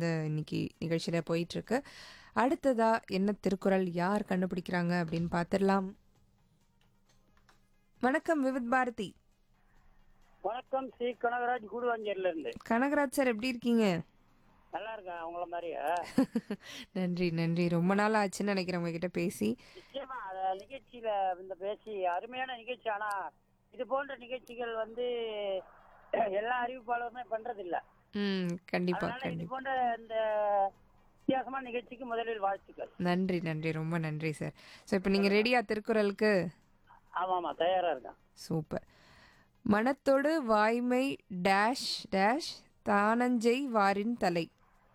வந்து இன்னைக்கு நிகழ்ச்சியில் போயிட்டுருக்கு அடுத்ததா என்ன திருக்குறள் யார் கண்டுபிடிக்கிறாங்க அப்படின்னு பார்த்துடலாம் வணக்கம் விவித் பாரதி வணக்கம் ஸ்ரீ கனகராஜ் கூடுவாஞ்சேரில இருந்து கனகராஜ் சார் எப்படி இருக்கீங்க நல்லா இருக்கேன் அவங்கள மாதிரியே நன்றி நன்றி ரொம்ப நாள் ஆச்சுன்னு நினைக்கிறேன் உங்ககிட்ட பேசி நிச்சயமா அத நிகழ்ச்சியில இந்த பேசி அருமையான நிகழ்ச்சி ஆனா இது போன்ற நிகழ்ச்சிகள் வந்து எல்லா அறிவிப்பாளருமே பண்றது இல்ல ம் கண்டிப்பா அதனால இது கண்டிப்பா போன்ற இந்த வித்தியாசமான நிகழ்ச்சிக்கு முதலில் வாழ்த்துக்கள் நன்றி நன்றி ரொம்ப நன்றி சார் ஸோ இப்போ நீங்கள் ரெடியா திருக்குறளுக்கு ஆமா ஆமா தயாரா இருக்கேன் சூப்பர் மனத்தொடு வாய்மை டேஷ் டேஷ் தானஞ்செய் வாரின் தலை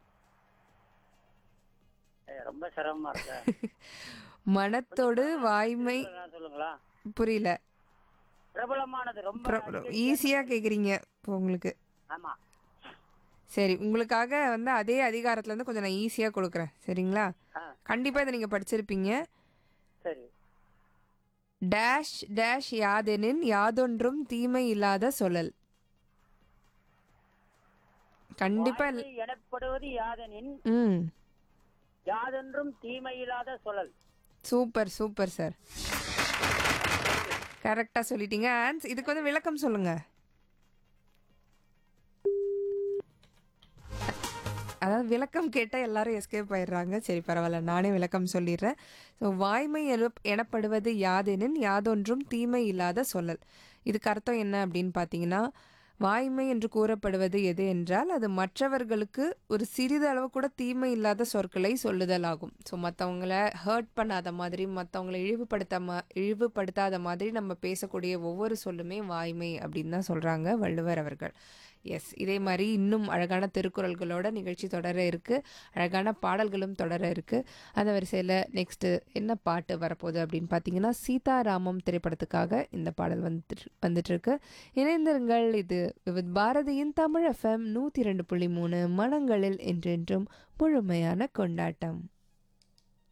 ஏய், ரொம்ப சிரமமா இருக்கு மனத்தொடு வாய்மை நான் சொல்லுங்களா புரியல பிரபலமானது ரொம்ப ஈஸியாக கேட்குறீங்க இப்போ உங்களுக்கு ஆமா சரி உங்களுக்காக வந்து அதே அதிகாரத்துலேருந்து கொஞ்சம் நான் ஈஸியாக கொடுக்குறேன் சரிங்களா ஆ, கண்டிப்பாக இதை நீங்கள் படிச்சிருப்பீங்க சரி டேஷ் டேஷ் யாதெனின் யாதொன்றும் தீமை இல்லாத சொல்லல் கண்டிப்பாக வாய்மை எனப்படுவது யாதெனின் ம் யாதென்றும் தீமையில்லாத சொல்லல் சூப்பர் சூப்பர் சார் கரெக்டாக சொல்லிட்டீங்க ஆன்ஸ் இதுக்கு வந்து விளக்கம் சொல்லுங்க அதாவது விளக்கம் கேட்டால் எல்லாரும் எஸ்கேப் ஆயிடுறாங்க சரி பரவாயில்ல நானே விளக்கம் சொல்லிடுறேன் ஸோ வாய்மை எனப்- எனப்படுவது யாதெனின் யாதொன்றும் தீமை இல்லாத சொல்லல் இதுக்கு அர்த்தம் என்ன அப்படின்னு பார்த்தீங்கன்னா வாய்மை என்று கூறப்படுவது எது என்றால் அது மற்றவர்களுக்கு ஒரு சிறிதளவு கூட தீமை இல்லாத சொற்களை சொல்லுதல் ஆகும் ஸோ மற்றவங்கள ஹர்ட் பண்ணாத மாதிரி மற்றவங்கள இழிவுபடுத்த மா இழிவுபடுத்தாத மாதிரி நம்ம பேசக்கூடிய ஒவ்வொரு சொல்லுமே வாய்மை அப்படின்னு தான் சொல்கிறாங்க வள்ளுவர் அவர்கள் எஸ் இதே மாதிரி இன்னும் அழகான திருக்குறள்களோட நிகழ்ச்சி தொடர இருக்குது அழகான பாடல்களும் தொடர இருக்குது அந்த வரிசையில் நெக்ஸ்ட்டு என்ன பாட்டு வரப்போகுது அப்படின்னு பார்த்தீங்கன்னா சீதாராமம் திரைப்படத்துக்காக இந்த பாடல் வந்துட்டு வந்துட்டுருக்கு இணைந்திருங்கள் இது விவித் பாரதியின் தமிழ் எஃப்எம் நூற்றி ரெண்டு புள்ளி மூணு மனங்களில் என்றென்றும் முழுமையான கொண்டாட்டம்